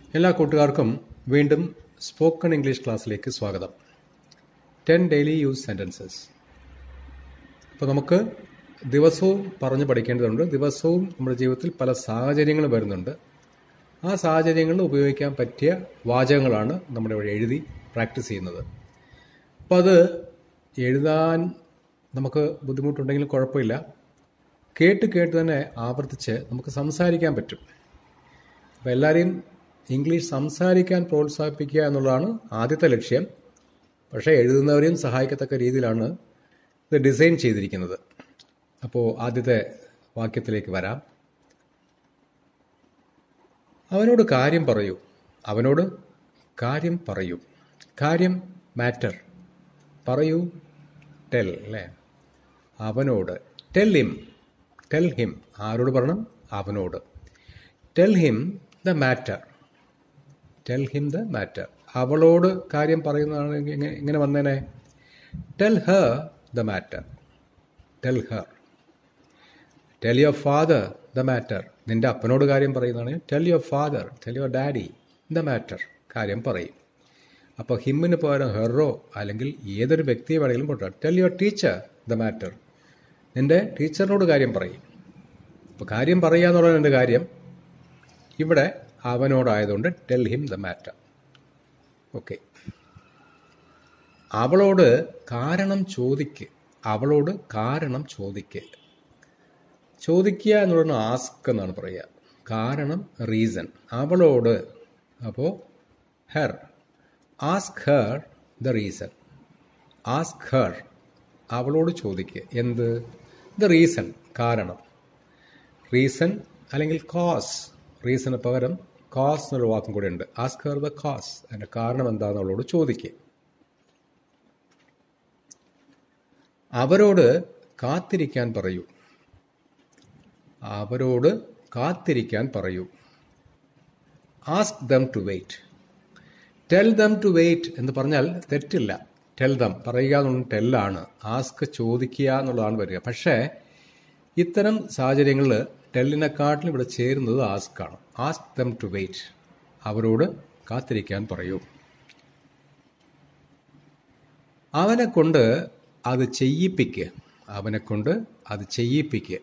എല്ലാ കൂട്ടുകാർക്കും വീണ്ടും സ്പോക്കൺ ഇംഗ്ലീഷ് ക്ലാസ്സിലേക്ക് സ്വാഗതം ടെൻ ഡെയിലി യൂസ് സെൻറ്റൻസസ് അപ്പോൾ നമുക്ക് ദിവസവും പറഞ്ഞ് പഠിക്കേണ്ടതുണ്ട് ദിവസവും നമ്മുടെ ജീവിതത്തിൽ പല സാഹചര്യങ്ങളും വരുന്നുണ്ട് ആ സാഹചര്യങ്ങളിൽ ഉപയോഗിക്കാൻ പറ്റിയ വാചകങ്ങളാണ് നമ്മുടെ ഇവിടെ എഴുതി പ്രാക്ടീസ് ചെയ്യുന്നത് അപ്പോൾ അത് എഴുതാൻ നമുക്ക് ബുദ്ധിമുട്ടുണ്ടെങ്കിൽ കുഴപ്പമില്ല കേട്ട് കേട്ട് തന്നെ ആവർത്തിച്ച് നമുക്ക് സംസാരിക്കാൻ പറ്റും അപ്പോൾ എല്ലാവരെയും ഇംഗ്ലീഷ് സംസാരിക്കാൻ പ്രോത്സാഹിപ്പിക്കുക എന്നുള്ളതാണ് ആദ്യത്തെ ലക്ഷ്യം പക്ഷേ എഴുതുന്നവരെയും സഹായിക്കത്തക്ക രീതിയിലാണ് ഇത് ഡിസൈൻ ചെയ്തിരിക്കുന്നത് അപ്പോൾ ആദ്യത്തെ വാക്യത്തിലേക്ക് വരാം അവനോട് കാര്യം പറയൂ അവനോട് കാര്യം പറയൂ കാര്യം മാറ്റർ പറയൂ ടെൽ അല്ലേ അവനോട് ടെൽ ഹിം ടെൽ ഹിം ആരോട് പറയണം അവനോട് tell him the matter tell him the matter അവളോട് കാര്യം പറയുന്നതാണ് ഇങ്ങനെ ഇങ്ങനെ വന്നേനെ tell her the matter tell her tell your father the matter നിന്റെ അപ്പനോട് കാര്യം പറയുന്നതാണ് tell your father tell your daddy the matter കാര്യം പറയും അപ്പോൾ ഹിമ്മിന് പകരം ഹെറോ അല്ലെങ്കിൽ ഏതൊരു വ്യക്തിയെ വേണമെങ്കിലും പോട്ടെ tell your teacher the matter നിന്റെ ടീച്ചറിനോട് കാര്യം പറയും അപ്പോൾ കാര്യം പറയുക എന്നുള്ളത് എൻ്റെ കാര്യം ഇവിടെ അവനോടായതുകൊണ്ട് tell him the matter okay അവളോട് കാരണം ചോദിക്ക് അവളോട് കാരണം ചോദിക്ക് ചോദിക്കുക എന്നുള്ളത് ആസ്ക് എന്നാണ് പറയുക കാരണം റീസൺ അവളോട് അപ്പോൾ her ask her the reason ask her അവളോട് ചോദിക്കുക എന്ത് ദ റീസൺ കാരണം റീസൺ അല്ലെങ്കിൽ കോസ് റീസണ് പകരം കോസ് എന്നൊരു വാക്കും കൂടെ ഉണ്ട് ആസ്ക് ഹെർ ദ കോസ് അതിൻ്റെ കാരണം എന്താണെന്ന് അവളോട് ചോദിക്കുക അവരോട് കാത്തിരിക്കാൻ പറയൂ അവരോട് കാത്തിരിക്കാൻ പറയൂ ask them to wait tell them to wait എന്ന് പറഞ്ഞാൽ തെറ്റില്ല ടെൽ ദം പറയുക എന്നുള്ള ടെല്ലാണ് ആസ്ക് ചോദിക്കുക എന്നുള്ളതാണ് വരിക പക്ഷേ ഇത്തരം സാഹചര്യങ്ങളിൽ ടെല്ലിനെക്കാട്ടിലും ഇവിടെ ചേരുന്നത് ആസ്ക് ആണ് ആസ്ക് ദം ടു വെയിറ്റ് അവരോട് കാത്തിരിക്കാൻ പറയൂ അവനെ കൊണ്ട് അത് ചെയ്യിപ്പിക്കുക അവനെ കൊണ്ട് അത് ചെയ്യിപ്പിക്കുക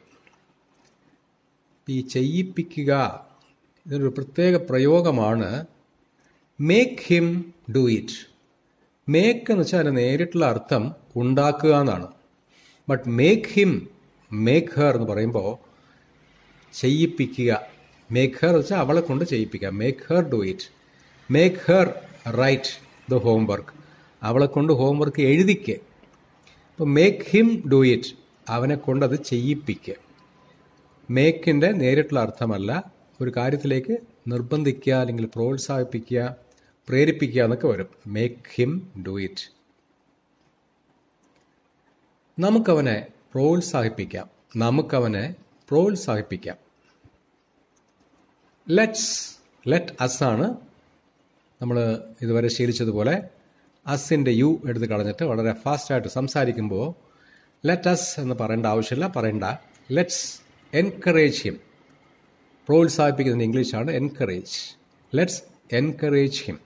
ഈ ചെയ്യിപ്പിക്കുക ഇതൊരു പ്രത്യേക പ്രയോഗമാണ് make him do it make എന്ന് വെച്ചാൽ അതിന് നേരിട്ടുള്ള അർത്ഥം ഉണ്ടാക്കുക എന്നാണ് but make him make her എന്ന് പറയുമ്പോൾ ചെയ്യിപ്പിക്കുക മേക്ക് ഹെർ വെച്ചാൽ അവളെ കൊണ്ട് ചെയ്യിപ്പിക്കുക make her do it make her write the homework അവളെ കൊണ്ട് ഹോംവർക്ക് എഴുതിക്കുക അപ്പോൾ മേക്ക് ഹിം ഡു ഇറ്റ് അവനെ കൊണ്ട് അത് ചെയ്യിപ്പിക്കുക മേക്കിൻ്റെ നേരിട്ടുള്ള അർത്ഥമല്ല ഒരു കാര്യത്തിലേക്ക് നിർബന്ധിക്കുക അല്ലെങ്കിൽ പ്രോത്സാഹിപ്പിക്കുക പ്രേരിപ്പിക്കുക എന്നൊക്കെ വരും മേക്ക് ഹിം ഡു ഇറ്റ് നമുക്കവനെ പ്രോത്സാഹിപ്പിക്കാം നമുക്കവനെ പ്രോത്സാഹിപ്പിക്കാം ലെറ്റ്സ് ലെറ്റ് അസ് ആണ് നമ്മൾ ഇതുവരെ ശീലിച്ചതുപോലെ അസിൻ്റെ യു എടുത്ത് കളഞ്ഞിട്ട് വളരെ ഫാസ്റ്റായിട്ട് സംസാരിക്കുമ്പോൾ ലെറ്റ് അസ് എന്ന് പറയേണ്ട ആവശ്യമില്ല പറയണ്ട ലെറ്റ്സ് എൻകറേജ് ഹിം പ്രോത്സാഹിപ്പിക്കുന്നത് ഇംഗ്ലീഷാണ് എൻകറേജ് ലെറ്റ്സ് എൻകറേജ് ഹിം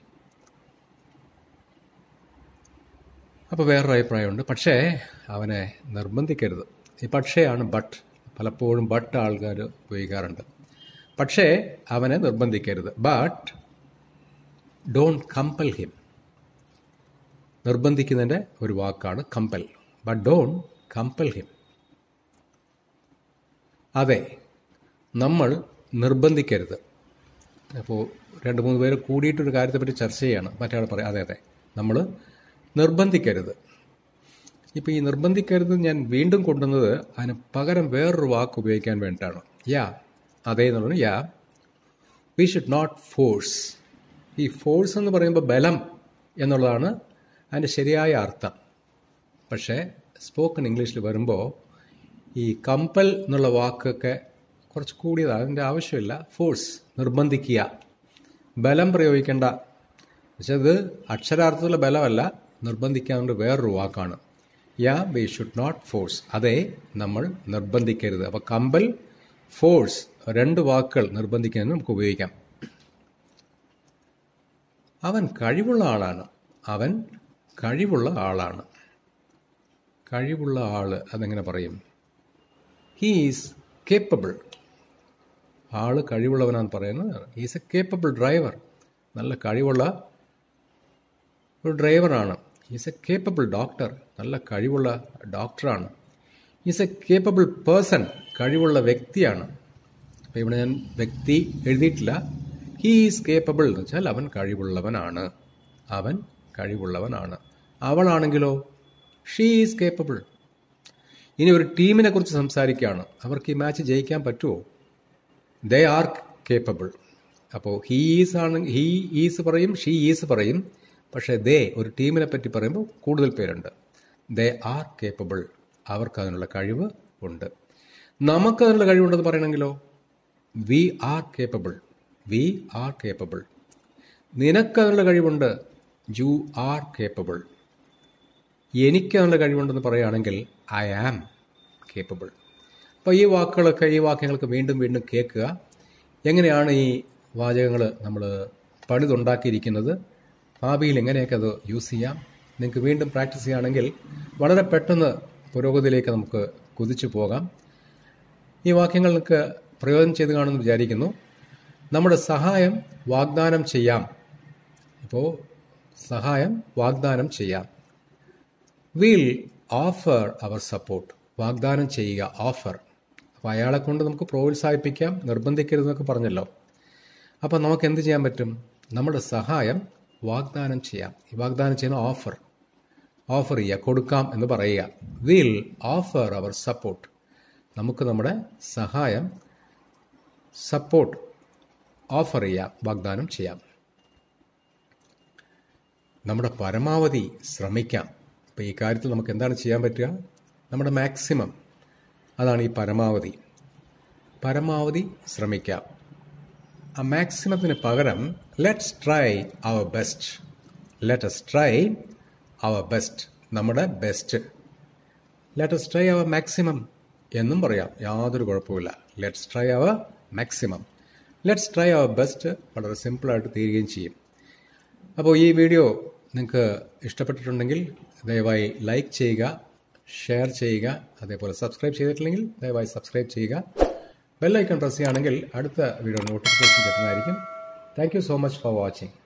അപ്പോൾ വേറൊരു അഭിപ്രായമുണ്ട് പക്ഷേ അവനെ നിർബന്ധിക്കരുത് ഈ പക്ഷേയാണ് ബട്ട് പലപ്പോഴും ബട്ട് ആൾക്കാർ ഉപയോഗിക്കാറുണ്ട് പക്ഷേ അവനെ നിർബന്ധിക്കരുത് ബട്ട് ഡോണ്ട് കമ്പൽ ഹിം നിർബന്ധിക്കുന്നതിൻ്റെ ഒരു വാക്കാണ് compel but don't compel him അതെ നമ്മൾ നിർബന്ധിക്കരുത് അപ്പോൾ രണ്ട് മൂന്ന് പേര് കൂടിയിട്ടൊരു കാര്യത്തെപ്പറ്റി ചർച്ച ചെയ്യാണ് മറ്റേ പറയാം അതെ അതെ നമ്മൾ നിർബന്ധിക്കരുത് ഇപ്പോൾ ഈ നിർബന്ധിക്കരുത് ഞാൻ വീണ്ടും കൊണ്ടുവന്നത് അതിന് പകരം വേറൊരു വാക്ക് ഉപയോഗിക്കാൻ വേണ്ടിയിട്ടാണ് യാ അതേ എന്നുള്ളത് yeah we should not force ഈ ഫോഴ്സ് എന്ന് പറയുമ്പോൾ ബലം എന്നുള്ളതാണ് അതിൻ്റെ ശരിയായ അർത്ഥം പക്ഷേ സ്പോക്കൺ ഇംഗ്ലീഷിൽ വരുമ്പോൾ ഈ കമ്പൽ എന്നുള്ള വാക്കൊക്കെ കുറച്ച് കൂടിയതാണ് അതിൻ്റെ ആവശ്യമില്ല ഫോഴ്സ് നിർബന്ധിക്കുക ബലം പ്രയോഗിക്കേണ്ട പക്ഷെ ഇത് അക്ഷരാർത്ഥത്തിലുള്ള ബലമല്ല നിർബന്ധിക്കാനുള്ള വേറൊരു വാക്കാണ് yeah we should not force അതേ നമ്മൾ നിർബന്ധിക്കരുത് അപ്പോൾ കമ്പൽ ഫോഴ്സ് രണ്ട് വാക്കുകൾ നിർബന്ധിക്കാൻ നമുക്ക് ഉപയോഗിക്കാം അവൻ കഴിവുള്ള ആളാണ് അവൻ കഴിവുള്ള ആളാണ് കഴിവുള്ള ആള് അതെങ്ങനെ പറയും ഹീസ് കേപ്പബിൾ ആള് കഴിവുള്ളവനാന്ന് പറയുന്നത് ഹീസ് എ കേപ്പബിൾ ഡ്രൈവർ നല്ല കഴിവുള്ള ഒരു ഡ്രൈവറാണ് ഈസ് എ കേപ്പബിൾ ഡോക്ടർ നല്ല കഴിവുള്ള ഡോക്ടറാണ് ഈസ് എ കേപ്പബിൾ പേഴ്സൺ കഴിവുള്ള വ്യക്തിയാണ് അപ്പോൾ ഇവിടെ ഞാൻ വ്യക്തി എഴുതിയിട്ടില്ല ഹീ ഈസ് കേപ്പബിൾ എന്ന് വെച്ചാൽ അവൻ കഴിവുള്ളവനാണ് അവൻ കഴിവുള്ളവനാണ് അവളാണെങ്കിലോ ഷീ ഈസ് കേപ്പബിൾ ഇനി ഒരു ടീമിനെ കുറിച്ച് സംസാരിക്കുകയാണ് അവർക്ക് ഈ മാച്ച് ജയിക്കാൻ പറ്റുമോ ദേ ആർ കേപ്പബിൾ അപ്പോൾ ഹീ ഈസ് ആണ് ഹീ ഈസ് പറയും ഷീ ഈസ് പറയും പക്ഷേ ദേ ഒരു ടീമിനെ പറ്റി പറയുമ്പോൾ കൂടുതൽ പേരുണ്ട് ദേ ആർ കേപ്പബിൾ അവർക്ക് അതിനുള്ള കഴിവ് ഉണ്ട് നമുക്ക് അതിനുള്ള കഴിവുണ്ടെന്ന് പറയണമെങ്കിലോ we are capable we are capable നിനക്ക് അതിനുള്ള കഴിവുണ്ട് യു ആർ കേപ്പബിൾ എനിക്ക് അതിനുള്ള കഴിവുണ്ടെന്ന് പറയുകയാണെങ്കിൽ ഐ ആം കേപ്പബിൾ അപ്പോൾ ഈ വാക്കുകളൊക്കെ ഈ വാക്യങ്ങൾക്ക് വീണ്ടും വീണ്ടും കേൾക്കുക എങ്ങനെയാണ് ഈ വാചകങ്ങൾ നമ്മൾ പണിതുണ്ടാക്കിയിരിക്കുന്നത് ഭാവിയിൽ എങ്ങനെയൊക്കെ അത് യൂസ് ചെയ്യാം നിങ്ങൾക്ക് വീണ്ടും പ്രാക്ടീസ് ചെയ്യുകയാണെങ്കിൽ വളരെ പെട്ടെന്ന് പുരോഗതിയിലേക്ക് നമുക്ക് കുതിച്ചു പോകാം ഈ വാക്യങ്ങൾക്ക് പ്രയോജനം ചെയ്ത് കാണുമെന്ന് വിചാരിക്കുന്നു നമ്മുടെ സഹായം വാഗ്ദാനം ചെയ്യാം ഇപ്പോൾ സഹായം വാഗ്ദാനം ചെയ്യാം വിൽ ഓഫർ അവർ സപ്പോർട്ട് വാഗ്ദാനം ചെയ്യുക ഓഫർ അപ്പോൾ അയാളെ കൊണ്ട് നമുക്ക് പ്രോത്സാഹിപ്പിക്കാം നിർബന്ധിക്കരുതെന്നൊക്കെ പറഞ്ഞല്ലോ അപ്പോൾ നമുക്ക് എന്ത് ചെയ്യാൻ പറ്റും നമ്മുടെ സഹായം വാഗ്ദാനം ചെയ്യാം ഈ വാഗ്ദാനം ചെയ്യുന്ന ഓഫർ ഓഫർ ചെയ്യുക കൊടുക്കാം എന്ന് പറയുക വിൽ ഓഫർ അവർ സപ്പോർട്ട് നമുക്ക് നമ്മുടെ സഹായം സപ്പോർട്ട് ഓഫർ ചെയ്യാം വാഗ്ദാനം ചെയ്യാം നമ്മുടെ പരമാവധി ശ്രമിക്കാം അപ്പോൾ ഈ കാര്യത്തിൽ നമുക്ക് എന്താണ് ചെയ്യാൻ പറ്റുക നമ്മുടെ മാക്സിമം അതാണ് ഈ പരമാവധി പരമാവധി ശ്രമിക്കാം ആ മാക്സിമത്തിന് പകരം let's try our best let's try our best നമ്മുടെ best let's try our maximum എന്നും പറയാം യാതൊരു കുഴപ്പമില്ല let's try our maximum let's try our best വളരെ സിമ്പിളായിട്ട് തീരുകയും ചെയ്യും അപ്പോൾ ഈ വീഡിയോ നിങ്ങൾക്ക് ഇഷ്ടപ്പെട്ടിട്ടുണ്ടെങ്കിൽ ദയവായി ലൈക്ക് ചെയ്യുക ഷെയർ ചെയ്യുക അതേപോലെ സബ്സ്ക്രൈബ് ചെയ്തിട്ടില്ലെങ്കിൽ ദയവായി സബ്സ്ക്രൈബ് ചെയ്യുക ബെല്ലൈക്കൺ പ്രസ് ചെയ്യുകയാണെങ്കിൽ അടുത്ത വീഡിയോ നോട്ടിഫിക്കേഷൻ കിട്ടുന്നതായിരിക്കും thank you so much for watching